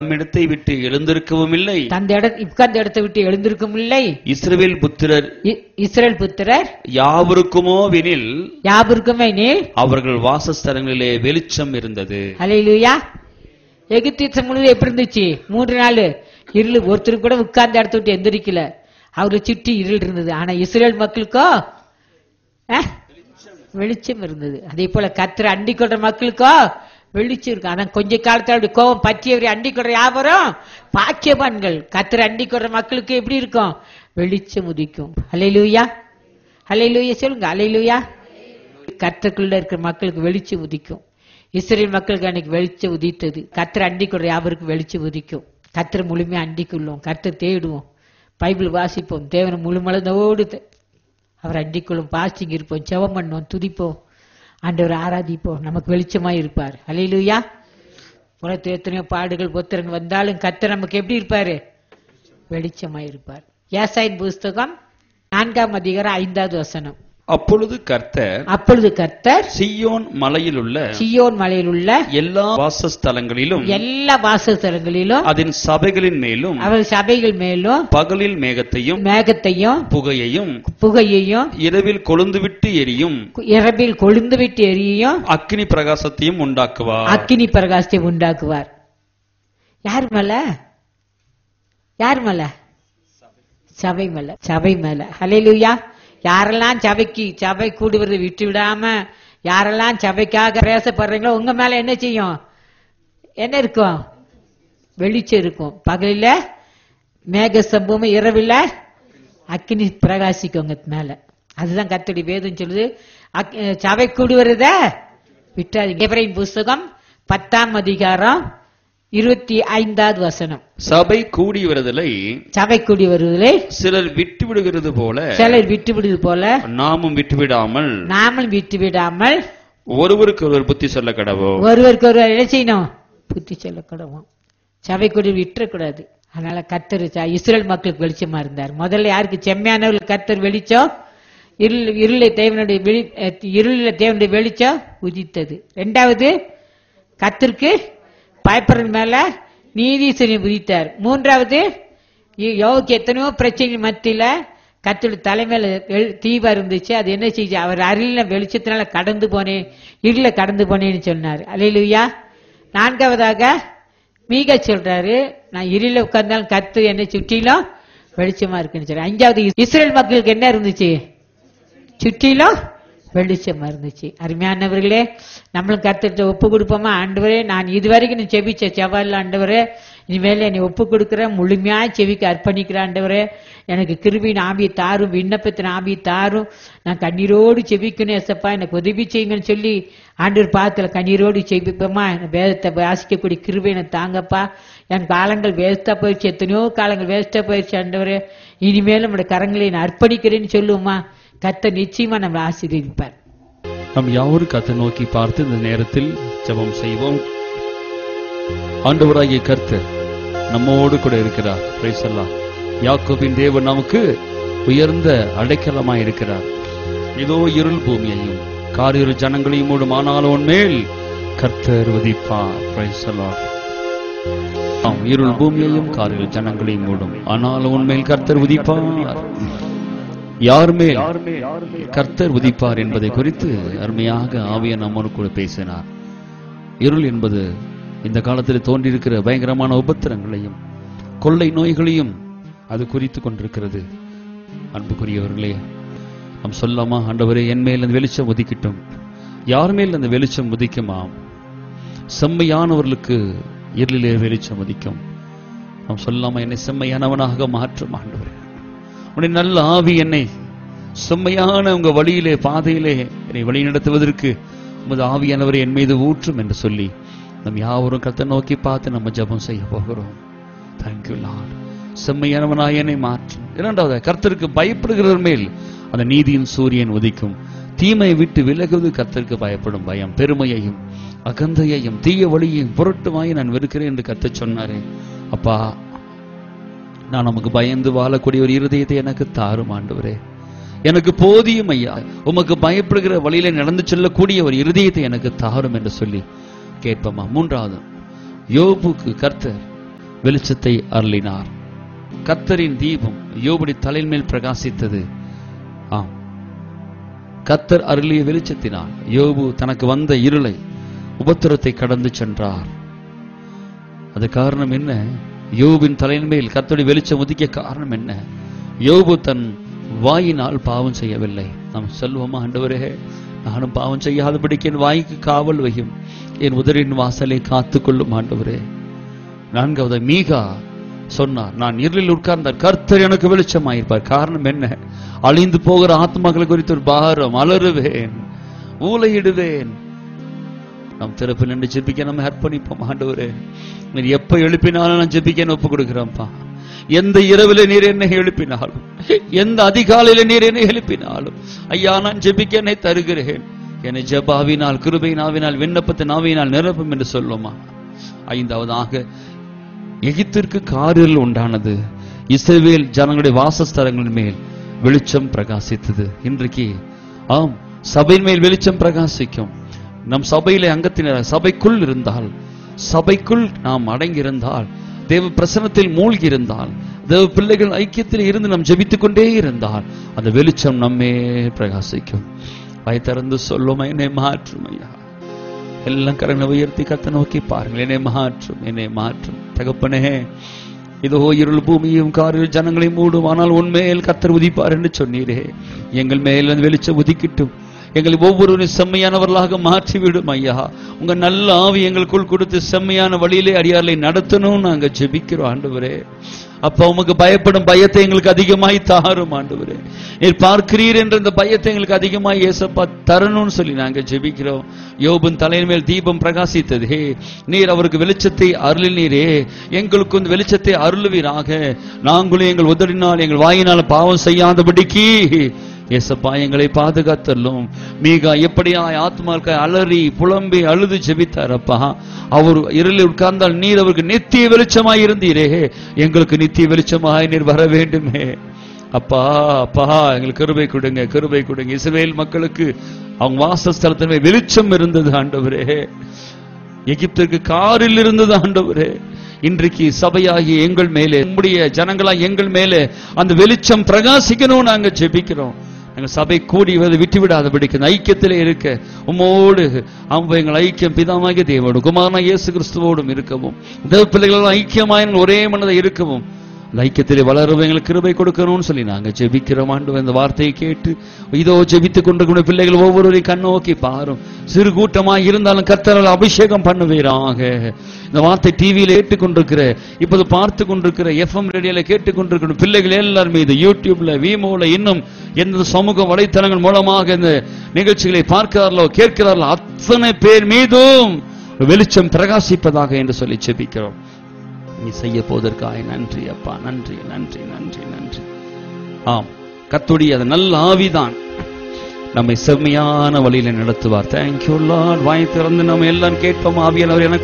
இடத்தை விட்டு எழுந்திருக்கவும் இல்லை தந்த இட உட்கார்ந்த இடத்தை விட்டு எழுந்திருக்கும் இல்லை இஸ்ரவேல் புத்திரர் இ- இஸ்ரவேல் புத்திரர் யாவருக்குமோவெனில் யாவருக்குமே நீ அவர்கள் வாசஸ்தலங்களிலே வெளிச்சம் இருந்தது அலையிலுயா எகிப்தியத்தை முழுவதும் எப்படி இருந்துச்சு மூன்று நாள் இருள் ஒருத்தர் கூட உட்கார்ந்த இடத்த விட்டு எந்திரிக்கல அவரை சுற்றி இருள் இருந்தது ஆனா இஸ்ரேல் மக்களுக்கோ அஹ், வெளிச்சம் இருந்தது அதே போல கத்திர அண்டி கொள்ற மக்களுக்கோ வெளிச்சம் இருக்கு ஆனா கொஞ்ச காலத்துல அப்படி கோபம் பற்றியவரை அண்டி கொள்ற யாவரும் பாக்கியவான்கள் கத்திர அண்டி கொள்ற மக்களுக்கு எப்படி இருக்கும் வெளிச்சம் உதிக்கும் அலையிலுயா அலையிலுயா சொல்லுங்க அலையிலுயா கர்த்தருக்குள்ள இருக்கிற மக்களுக்கு வெளிச்சம் உதிக்கும் இஸ்ரேல் மக்களுக்கு அன்னைக்கு வெளிச்சம் உதித்தது கர்த்தர் அண்டிக்குள்ள யாவருக்கும் வெளிச்சம் உதிக்கும் கர்த்தர் முழுமையா அண்டிக்குள்ளோம் கர்த்தர் தேடுவோம் பைபிள் வாசிப்போம் தேவனை முழுமளந்தோடு தே- அவர் அண்டிக்குள்ளும் பாஸ்டிங் இருப்போம் ஜெபம் பண்ணுவோம் துதிப்போம் ஆண்டவரை ஆராதிப்போம் நமக்கு வெளிச்சமா இருப்பார் அலையிலுயா உலகத்தில் எத்தனையோ பாடுகள் புத்திரங்கள் வந்தாலும் கர்த்தர் நமக்கு எப்படி இருப்பாரு வெளிச்சமா இருப்பார் ஏசாயின் புஸ்தகம் நான்காம் அதிகாரம் ஐந்தாவது வசனம் அப்பொழுது கர்த்தர் அப்பொழுது கர்த்தர் சியோன் மலையிலுள்ள சியோன் மலையில் உள்ள எல்லா வாசஸ்தலங்களிலும் எல்லா வாசஸ்தலங்களிலும் அதன் சபைகளின் மேலும் அவர் சபைகள் மேலும் பகலில் மேகத்தையும் மேகத்தையும் புகையையும் புகையையும் இரவில் கொழுந்துவிட்டு எரியும் இரவில் கொழுந்து விட்டு எரியும் அக்கினி பிரகாசத்தையும் உண்டாக்குவார் அக்கினி பிரகாசத்தை உண்டாக்குவார் யார் மேல யார் மேல சபை மேல சபை மேல ஹalleluya யாரெல்லாம் சபைக்கு சபை கூடுவதை விட்டு விடாம யாரெல்லாம் சபைக்காக பேசப்படுறீங்களோ உங்க மேல என்ன செய்யும் என்ன இருக்கும் வெளிச்சம் இருக்கும் பகலில மேக சம்பவம் இரவில் அக்கினி பிரகாசிக்கும் உங்க மேல அதுதான் கத்தடி வேதம் சொல்லுது அக்- சபை கூடுவத விட்டாதீங்க எபிரேயர் புஸ்தகம் பத்தாம் அதிகாரம் இருபத்தி ஐந்தாவது வசனம் சபை கூடி வருதலை சபை கூடி வருவதிலே சிலர் விட்டு விடுகிறது போல சிலர் விட்டு விடுவது போல நாமும் விட்டு விடாமல் நாமும் விட்டு விடாமல் ஒருவருக்கு ஒருவர் புத்தி சொல்ல கடவோம் ஒருவருக்கு ஒருவர் என்ன செய்யணும் புத்தி சொல்லக்கூடவும் சபை கூடி விட்டுறக்கூடாது அதனால கத்தர் ச- இஸ்ரேல் மக்களுக்கு வெளிச்சமா இருந்தார் முதல்ல யாருக்கு செம்மையானவர்கள் கத்தர் வெளிச்சம் இருள் இருளை தேவனுடைய வெளி அஹ், இருளில் தேவனுடைய வெளிச்சம் உதித்தது ரெண்டாவது கத்திற்கு பயப்படுறது மேல நீதீசனை உதித்தார் மூன்றாவது இ- யோவுக்கு எத்தனையோ பிரச்சனை மத்தியில கத்தோட தலைமையில வெள்- தீபம் இருந்துச்சு அது என்ன செய்யுச்சு அவர் அருளின வெளிச்சத்தினால கடந்து போனேன் இருள கடந்து போனேன்னு சொன்னார் அலையிலுயா நான்காவதாக மீக சொல்றாரு நான் இருள உட்கார்ந்தாலும் கத்து என்னை சுற்றிலும் வெளிச்சமா இருக்குன்னு சொல்லி அஞ்சாவது இஸ்ரேல் மக்களுக்கு என்ன இருந்துச்சு சுற்றிலும் வெளிச்சமா இருந்துச்சு அருமையானவர்களே நம்மளும் கருத்துட்டு ஒப்பு கொடுப்போமா ஆண்டவரே நான் இதுவரைக்கும் நீ செபிச்ச செவ்வாயில் ஆண்டவரே இனிமேல் என்னை ஒப்பு கொடுக்குறேன் முழுமையா செவிக்கு அர்ப்பணிக்கிறேன் ஆண்டவரே எனக்கு கிருபின் ஆவியை தாரும் விண்ணப்பத்தின் ஆவியை தாரும் நான் கண்ணீரோடு செபிக்கணும் எசப்பா எனக்கு உதவி செய்யுங்கன்னு சொல்லி ஆண்டவர் பாத்துல கண்ணீரோடு செபிப்போமா எனக்கு வேதத்தை வாசிக்கக்கூடிய கிருபை எனக்கு தாங்கப்பா என் காலங்கள் வேஸ்டா போயிடுச்சு எத்தனையோ காலங்கள் வேஸ்டா போயிடுச்சு ஆண்டவரே இனிமேல் நம்முடைய கரங்களை நான் அர்ப்பணிக்கிறேன்னு சொல்லுவோமா கத்த நிச்சயமா நம்மளை ஆசீர்வதிப்பார் நம் யாவரும் கத்தை நோக்கி பார்த்து இந்த நேரத்தில் ஜெபம் செய்வோம் ஆண்டவராகிய கர்த்தர் நம்மோடு கூட இருக்கிறார் பிரைஸ் எல்லாம் யாக்கோபின் தேவன் நமக்கு உயர்ந்த அடைக்கலமாய் இருக்கிறார் இதோ இருள் பூமியையும் காரிருள் ஜனங்களையும் மூடும் ஆனாலும் மேல் கர்த்தர் உதிப்பார் பிரைஸ் எல்லாம் ஆம் இருள் பூமியையும் காரிருள் ஜனங்களையும் மூடும் ஆனாலும் உன்மேல் கர்த்தர் உதிப்பார் யார் மேல் கர்த்தர் உதிப்பார் என்பதை குறித்து அருமையாக ஆவிய நம்மோடு கூட பேசினார் இருள் என்பது இந்த காலத்தில் தோன்றியிருக்கிற பயங்கரமான உபத்திரங்களையும் கொள்ளை நோய்களையும் அது குறித்து கொண்டிருக்கிறது அன்புக்குரியவர்களே நாம் சொல்லாமா ஆண்டவரே என் மேல் அந்த வெளிச்சம் உதிக்கட்டும் யார் மேல் அந்த வெளிச்சம் உதிக்குமாம் செம்மையானவர்களுக்கு இருளிலே வெளிச்சம் உதிக்கும் நாம் சொல்லாமா என்னை செம்மையானவனாக மாற்றும் ஆண்டவரே உன்னுடைய நல்ல ஆவி என்னை செம்மையான உங்க வழியிலே பாதையிலே என்னை வழி நடத்துவதற்கு உமது ஆவியானவரை என் மீது ஊற்றும் என்று சொல்லி நம் யாவரும் கர்த்தரை நோக்கி பார்த்து நம்ம ஜெபம் செய்ய போகிறோம் தேங்க்யூ லார்ட் செம்மையானவனாய் என்னை மாற்றும் இரண்டாவது கர்த்தருக்கு பயப்படுகிறவர் மேல் அந்த நீதியின் சூரியன் உதிக்கும் தீமையை விட்டு விலகுவது கர்த்தருக்கு பயப்படும் பயம் பெருமையையும் அகந்தையையும் தீய வழியையும் பொருட்டுமாய் நான் வெறுக்கிறேன் என்று கர்த்தர் சொன்னாரே அப்பா நான் நமக்கு பயந்து வாழக்கூடிய ஒரு இருதயத்தை எனக்கு தாரும் ஆண்டவரே எனக்கு போதியும் ஐயா உமக்கு பயப்படுகிற வழியில நடந்து செல்லக்கூடிய ஒரு இருதயத்தை எனக்கு தாரும் என்று சொல்லி கேட்போமா மூன்றாவது யோபுக்கு கர்த்தர் வெளிச்சத்தை அருளினார் கத்தரின் தீபம் யோபுடைய தலையின் மேல் பிரகாசித்தது ஆம் கத்தர் அருளிய வெளிச்சத்தினால் யோபு தனக்கு வந்த இருளை உபத்திரத்தை கடந்து சென்றார் அது காரணம் என்ன யோபின் தலையின் மேல் கத்தருடைய வெளிச்சம் உதிக்க காரணம் என்ன யோபு தன் வாயினால் பாவம் செய்யவில்லை நாம் சொல்வோமா ஆண்டவரே நானும் பாவம் செய்யாதபடிக்கு என் வாய்க்கு காவல் வையும் என் உதரின் வாசலை காத்துக்கொள்ளும் ஆண்டவரே நான்காவது மீகா சொன்னார் நான் இருளில் உட்கார்ந்தார் கர்த்தர் எனக்கு வெளிச்சமாயிருப்பார் காரணம் என்ன அழிந்து போகிற ஆத்மாக்கள் குறித்து ஒரு பாரம் அலறுவேன் ஊலையிடுவேன் நம் திறப்பு நின்று ஜெபிக்க நம்ம அர்ப்பணிப்போம் ஆண்டவரே நீர் எப்ப எழுப்பினாலும் நான் ஜெபிக்க ஒப்பு கொடுக்கிறேன்ப்பா எந்த இரவில நீர் என்னை எழுப்பினாலும் எந்த அதிகாலையில நீர் என்னை எழுப்பினாலும் ஐயா நான் ஜெபிக்க என்னை தருகிறேன் என்னை ஜெபாவினால் கிருபையினாவினால் விண்ணப்பத்தை நாவினால் நிரப்பும் என்று சொல்லுமா ஐந்தாவதாக எகிப்திற்கு காரில் உண்டானது இஸ்ரவேல் ஜனங்களுடைய வாசஸ்தலங்களின் மேல் வெளிச்சம் பிரகாசித்தது இன்றைக்கு ஆம் சபையின் மேல் வெளிச்சம் பிரகாசிக்கும் நம் சபையிலே அங்கத்தினர் சபைக்குள் இருந்தால் சபைக்குள் நாம் அடங்கியிருந்தால் தேவ பிரசனத்தில் மூழ்கி இருந்தால் தேவ பிள்ளைகள் ஐக்கியத்தில் இருந்து நாம் ஜெபித்துக் கொண்டே இருந்தால் அந்த வெளிச்சம் நம்மே பிரகாசிக்கும் வாய் திறந்து சொல்லும் என்னை மாற்றும் ஐயா எல்லாம் கரங்களை உயர்த்தி கத்த நோக்கி பாருங்கள் என்னை மாற்றும் என்னை மாற்றும் தகப்பனே இதோ இருள் பூமியும் காரில் ஜனங்களை மூடும் ஆனால் உண்மையில் கத்தர் உதிப்பார் என்று சொன்னீரே எங்கள் மேல் அந்த வெளிச்சம் உதிக்கிட்டும் எங்களை ஒவ்வொருவரும் செம்மையானவர்களாக மாற்றிவிடும் ஐயா உங்க நல்ல ஆவி எங்களுக்குள் கொடுத்து செம்மையான வழியிலே அடியார்களை நடத்தணும் நாங்க ஜெபிக்கிறோம் ஆண்டவரே அப்ப உமக்கு பயப்படும் பயத்தை எங்களுக்கு அதிகமாய் தாரும் ஆண்டவரே நீர் பார்க்கிறீர் என்ற இந்த பயத்தை எங்களுக்கு அதிகமாய் ஏசப்பா தரணும்னு சொல்லி நாங்க ஜெபிக்கிறோம் யோபின் தலையின் மேல் தீபம் பிரகாசித்ததே நீர் அவருக்கு வெளிச்சத்தை அருளினீரே எங்களுக்கு இந்த வெளிச்சத்தை அருளுவீராக நாங்களும் எங்கள் உதடினால் எங்கள் வாயினால் பாவம் செய்யாதபடிக்கு ஏசப்பா எங்களை பாதுகாத்தல்லும் மீகா எப்படியாய் ஆத்மாக்கள் அலறி புலம்பி அழுது ஜெபித்தாரப்பா அவர் இருளில் உட்கார்ந்தால் நீர் அவருக்கு நித்திய வெளிச்சமாய் இருந்தீரே எங்களுக்கு நித்திய வெளிச்சமாய் நீர் வர வேண்டுமே அப்பா அப்பா எங்களுக்கு கிருபை கொடுங்க கிருபை கொடுங்க இஸ்ரவேல் மக்களுக்கு அவங்க வாசஸ்தலத்திலே வெளிச்சம் இருந்தது ஆண்டவரே எகிப்திற்கு காரில் இருந்தது ஆண்டவரே இன்றைக்கு சபையாகி எங்கள் மேலே நம்முடைய ஜனங்களா எங்கள் மேலே அந்த வெளிச்சம் பிரகாசிக்கணும் நாங்க ஜெபிக்கிறோம் எங்கள் சபை கூடி வந்து விட்டு விடாதபடிக்கு இந்த ஐக்கியத்திலே இருக்க உம்மோடு அவங்க எங்கள் ஐக்கியம் பிதாமாகிய தேவோடு குமாரனா இயேசு கிறிஸ்துவோடும் இருக்கவும் தேவ பிள்ளைகள் ஐக்கியமாய் எங்கள் ஒரே மனதை இருக்கவும் அந்த ஐக்கியத்திலே வளரவும் எங்களுக்கு கிருபை கொடுக்கணும்னு சொல்லி நாங்க ஜெபிக்கிறோம் ஆண்டு இந்த வார்த்தையை கேட்டு இதோ ஜெபித்துக் கொண்டிருக்கிற பிள்ளைகள் ஒவ்வொருவரையும் கண்ணோக்கி பாரும் சிறு கூட்டமாய் இருந்தாலும் கர்த்தரால் அபிஷேகம் பண்ணுவீராக இந்த வார்த்தை டிவியில ஏற்றுக்கொண்டிருக்கிற இப்போது பார்த்து கொண்டிருக்கிற எஃப்எம் ரேடியோல கேட்டுக்கொண்டிருக்கிற பிள்ளைகள் எல்லார் மீது யூடியூப்ல வீமோல இன்னும் எந்த சமூக வலைத்தளங்கள் மூலமாக இந்த நிகழ்ச்சிகளை பார்க்கிறார்களோ கேட்கிறார்களோ அத்தனை பேர் மீதும் வெளிச்சம் பிரகாசிப்பதாக என்று சொல்லி ஜெபிக்கிறோம் நீ செய்ய போவதற்காக நன்றி அப்பா நன்றி நன்றி நன்றி நன்றி ஆம் கத்துடைய அந்த நல்ல ஆவிதான் நம்மை செம்மையான வழியில நடத்துவார் தேங்க்யூ லார்ட் வாய் திறந்து நம்ம எல்லாம் கேட்போம் ஆவியானவர் எனக்கு